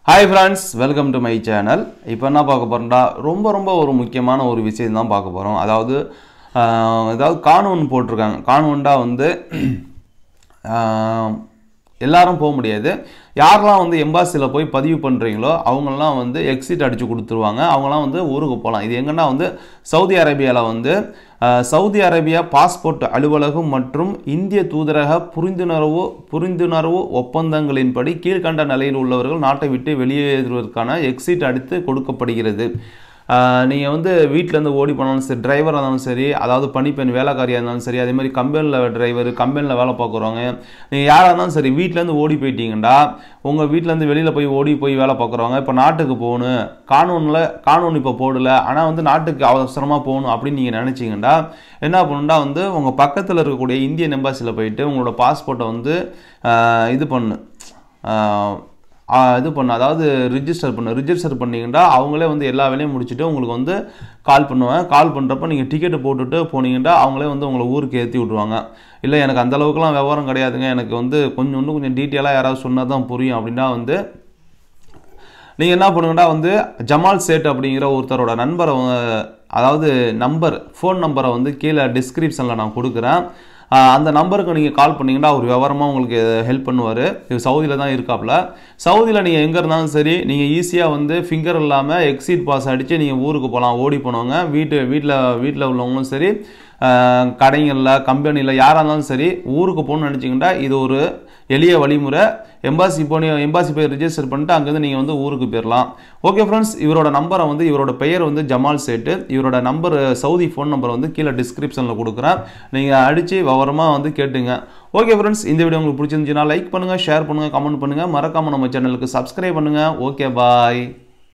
hi friends welcome to my channel இப்போ என்ன பார்க்க போகிறோம்டா ரொம்ப ரொம்ப ஒரு முக்கியமான ஒரு விஷயம் தான் பார்க்க போகிறோம் அதாவது ஆஹ், அதாவது கானூன் போட்டிருக்காங்க கானூன்டா வந்து ஆஹ், எல்லாரும் போக முடியாது யாரெல்லாம் வந்து எம்பாசியில் போய் பதிவு பண்ணுறீங்களோ அவங்கெல்லாம் வந்து எக்ஸிட் அடித்து கொடுத்துருவாங்க அவங்களாம் வந்து ஊருக்கு போகலாம் இது எங்கன்னா வந்து சவுதி அரேபியாவில் வந்து ஆஹ், சவுதி அரேபியா பாஸ்போர்ட் அலுவலகம் மற்றும் இந்திய தூதரக புரிந்துணர்வு புரிந்துணர்வு ஒப்பந்தங்களின்படி கீழ்கண்ட நிலையில் உள்ளவர்கள் நாட்டை விட்டு வெளியேறுவதற்கான எக்ஸிட் அடித்து கொடுக்கப்படுகிறது நீங்கள் வந்து வீட்டிலேருந்து ஓடி போனாலும் சரி டிரைவராக இருந்தாலும் சரி அதாவது பணிப்பெண் வேலைக்காரியாக இருந்தாலும் சரி அதே மாதிரி கம்பெனியில் டிரைவர் கம்பெனியில் வேலை பார்க்குறவங்க நீங்கள் யாராக இருந்தாலும் சரி வீட்டிலேருந்து ஓடி போயிட்டீங்கடா உங்கள் வீட்டிலேருந்து வெளியில் போய் ஓடி போய் வேலை பார்க்குறவங்க இப்போ நாட்டுக்கு போகணும் கானூனில் கானூன் இப்போ போடல ஆனால் வந்து நாட்டுக்கு அவசரமாக போகணும் அப்படின்னு நீங்கள் நினச்சிங்கடா என்ன பண்ணணும்டா வந்து உங்கள் பக்கத்தில் இருக்கக்கூடிய இந்தியன் எம்பாசியில் போயிட்டு உங்களோட பாஸ்போர்ட்டை வந்து ஆஹ், இது பண்ணு ஆஹ், ஆ, இது பண்ண அதாவது ரிஜிஸ்டர் பண்ண ரிஜிஸ்டர் பண்ணீங்கன்னா அவங்களே வந்து எல்லா வேலையும் முடிச்சுட்டு உங்களுக்கு வந்து கால் பண்ணுவேன் கால் பண்ணுறப்ப நீங்கள் டிக்கெட்டு போட்டுட்டு போனீங்கன்னா அவங்களே வந்து உங்களை ஊருக்கு ஏற்றி விட்ருவாங்க இல்லை எனக்கு அந்த அளவுக்குலாம் விவரம் கிடையாதுங்க எனக்கு வந்து கொஞ்சம் இன்னும் கொஞ்சம் டீட்டெயிலாக யாராவது சொன்னால் தான் புரியும் அப்படின்னா வந்து நீங்கள் என்ன பண்ணுங்கன்னா வந்து ஜமால் சேட் அப்படிங்கிற ஒருத்தரோட நண்பரை வந்து- அதாவது நம்பர் ஃபோன் நம்பரை வந்து கீழே டிஸ்கிரிப்ஷனில் நான் கொடுக்குறேன் ஆஹ் அந்த நம்பருக்கு நீங்கள் கால் பண்ணீங்கன்னா அவர் விவரமாக உங்களுக்கு ஹெல்ப் பண்ணுவார் இது சவுதியில் தான் இருக்காப்புல சவுதியில் நீங்கள் எங்கே இருந்தாலும் சரி நீங்கள் ஈஸியாக வந்து ஃபிங்கர் இல்லாமல் எக்ஸிட் பாஸ் அடித்து நீங்கள் ஊருக்கு போகலாம் ஓடி போனவங்க வீட்டு வீட்டில் வீட்டில் உள்ளவங்களும் சரி ஆஹ் கடைகளில் கம்பெனியில் யாராக இருந்தாலும் சரி ஊருக்கு போகணும்னு நினச்சிங்கன்னா இது ஒரு எளிய வழிமுறை எம்பாசி போய் எம்பாசி போய் ரிஜிஸ்டர் பண்ணிட்டு அங்கேருந்து நீங்கள் வந்து ஊருக்கு போயிடலாம் ஓகே ஃப்ரெண்ட்ஸ் இவரோட நம்பரை வந்து இவரோட பெயர் வந்து ஜமால் சேட்டு இவரோட நம்பர் சவுதி ஃபோன் நம்பர் வந்து கீழே டிஸ்கிரிப்ஷனில் கொடுக்குறேன் நீங்கள் அடித்து விவரமாக வந்து கேட்டுங்க ஓகே ஃப்ரெண்ட்ஸ் இந்த வீடியோ உங்களுக்கு பிடிச்சிருந்துச்சுன்னா லைக் பண்ணுங்கள் ஷேர் பண்ணுங்கள் கமெண்ட் பண்ணுங்கள் மறக்காமல் நம்ம சேனலுக்கு சப்ஸ்கிரைப் பண்ணுங்கள் ஓகே பாய்